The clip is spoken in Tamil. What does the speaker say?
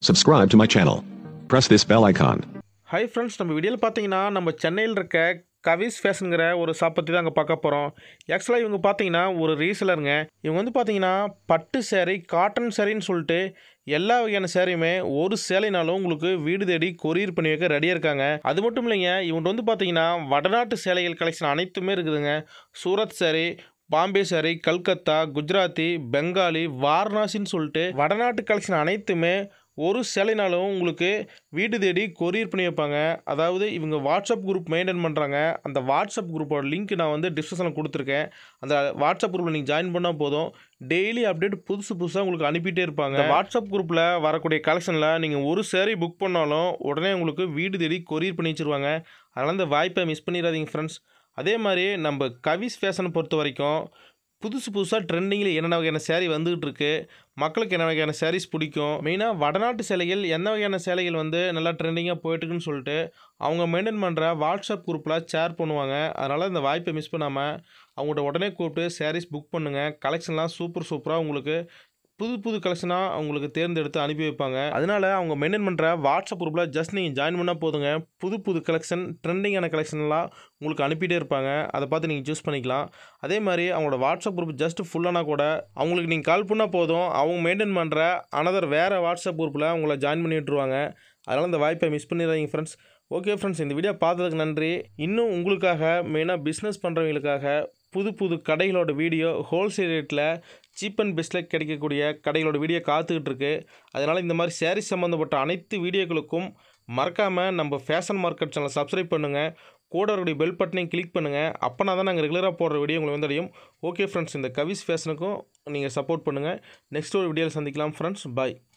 Subscribe to my channel. Press this bell icon. Hi friends நம்ம வீடியோவில் பார்த்தீங்கன்னா நம்ம சென்னையில் இருக்க கவிஸ் ஃபேஷனுங்கிற ஒரு ஷாப் பற்றி தான் அங்கே பார்க்க போகிறோம் ஆக்சுவலாக இவங்க பார்த்தீங்கன்னா ஒரு ரீசலருங்க இவங்க வந்து பார்த்தீங்கன்னா பட்டு சேரீ காட்டன் சேரீன்னு சொல்லிட்டு எல்லா வகையான சேரீயுமே ஒரு சேலைனாலும் உங்களுக்கு வீடு தேடி கொரியர் பண்ணி வைக்க ரெடியாக இருக்காங்க அது மட்டும் இல்லைங்க இவங்க வந்து பார்த்தீங்கன்னா வடநாட்டு சேலைகள் கலெக்ஷன் அனைத்துமே இருக்குதுங்க சூரத் சேரீ பாம்பே சாரி கல்கத்தா குஜராத்தி பெங்காலி வாரணாசின்னு சொல்லிட்டு வடநாட்டு கலெக்ஷன் அனைத்துமே ஒரு சேலைனாலும் உங்களுக்கு வீடு தேடி கொரியர் பண்ணி வைப்பாங்க அதாவது இவங்க வாட்ஸ்அப் குரூப் மெயின்டைன் பண்ணுறாங்க அந்த வாட்ஸ்அப் குரூப்போட லிங்க் நான் வந்து டிஸ்கிரிப்ஷனில் கொடுத்துருக்கேன் அந்த வாட்ஸ்அப் குரூப்பில் நீங்கள் ஜாயின் பண்ணால் போதும் டெய்லி அப்டேட் புதுசு புதுசாக உங்களுக்கு அனுப்பிட்டே இருப்பாங்க இந்த வாட்ஸ்அப் குரூப்பில் வரக்கூடிய கலெக்ஷனில் நீங்கள் ஒரு சேரீ புக் பண்ணாலும் உடனே உங்களுக்கு வீடு தேடி கொரியர் பண்ணி வச்சுருவாங்க அதனால் இந்த வாய்ப்பை மிஸ் பண்ணிடாதீங்க ஃப்ரெண்ட்ஸ் அதே மாதிரி நம்ம கவிஸ் ஃபேஷனை பொறுத்த வரைக்கும் புதுசு புதுசாக ட்ரெண்டிங்கில் என்னென்ன வகையான சேரீ வந்துகிட்டு இருக்கு மக்களுக்கு என்ன வகையான சாரீஸ் பிடிக்கும் மெயினாக வடநாட்டு சேலைகள் என்ன வகையான சேலைகள் வந்து நல்லா ட்ரெண்டிங்காக போயிட்டுருக்குன்னு சொல்லிட்டு அவங்க மெயின்டைன் பண்ணுற வாட்ஸ்அப் குரூப்பில் ஷேர் பண்ணுவாங்க அதனால் இந்த வாய்ப்பை மிஸ் பண்ணாமல் அவங்கள்ட்ட உடனே கூப்பிட்டு சாரீஸ் புக் பண்ணுங்கள் கலெக்ஷன்லாம் சூப்பர் சூப்பராக உங்களுக்கு புது புது கலெக்ஷனாக அவங்களுக்கு தேர்ந்தெடுத்து அனுப்பி வைப்பாங்க அதனால அவங்க மெயின்டைன் பண்ணுற வாட்ஸ்அப் குரூப்பில் ஜஸ்ட் நீங்கள் ஜாயின் பண்ணால் போதுங்க புது புது கலெக்ஷன் ட்ரெண்டிங்கான கலெக்ஷன்லாம் உங்களுக்கு அனுப்பிட்டே இருப்பாங்க அதை பார்த்து நீங்கள் சூஸ் பண்ணிக்கலாம் அதே மாதிரி அவங்களோட வாட்ஸ்அப் குரூப் ஜஸ்ட் ஃபுல்லானா கூட அவங்களுக்கு நீங்கள் கால் பண்ணால் போதும் அவங்க மெயின்டைன் பண்ணுற அனதர் வேறு வாட்ஸ்அப் குரூப்பில் உங்களை ஜாயின் பண்ணி விட்ருவாங்க அதனால் இந்த வாய்ப்பை மிஸ் பண்ணிடாதீங்க ஃப்ரெண்ட்ஸ் ஓகே ஃப்ரெண்ட்ஸ் இந்த வீடியோ பார்த்ததுக்கு நன்றி இன்னும் உங்களுக்காக மெயினாக பிஸ்னஸ் பண்ணுறவங்களுக்காக புது புது கடைகளோட வீடியோ ஹோல்சேல் ரேட்டில் சீப் அண்ட் பெஸ்ட்டில் கிடைக்கக்கூடிய கடைகளோட வீடியோ காத்துக்கிட்டு இருக்கு அதனால் இந்த மாதிரி சாரீஸ் சம்மந்தப்பட்ட அனைத்து வீடியோக்களுக்கும் மறக்காமல் நம்ம ஃபேஷன் மார்க்கெட் சேனலை சப்ஸ்கிரைப் பண்ணுங்கள் கூட இருக்கக்கூடிய பெல் பட்டனையும் கிளிக் பண்ணுங்கள் அப்போனா தான் நாங்கள் ரெகுலராக போடுற வீடியோ உங்களுக்கு வந்து அடையும் ஓகே ஃப்ரெண்ட்ஸ் இந்த கவிஸ் ஃபேஷனுக்கும் நீங்கள் சப்போர்ட் பண்ணுங்கள் நெக்ஸ்ட் ஒரு வீடியோவில் சந்திக்கலாம் ஃப்ரெண்ட்ஸ் பாய்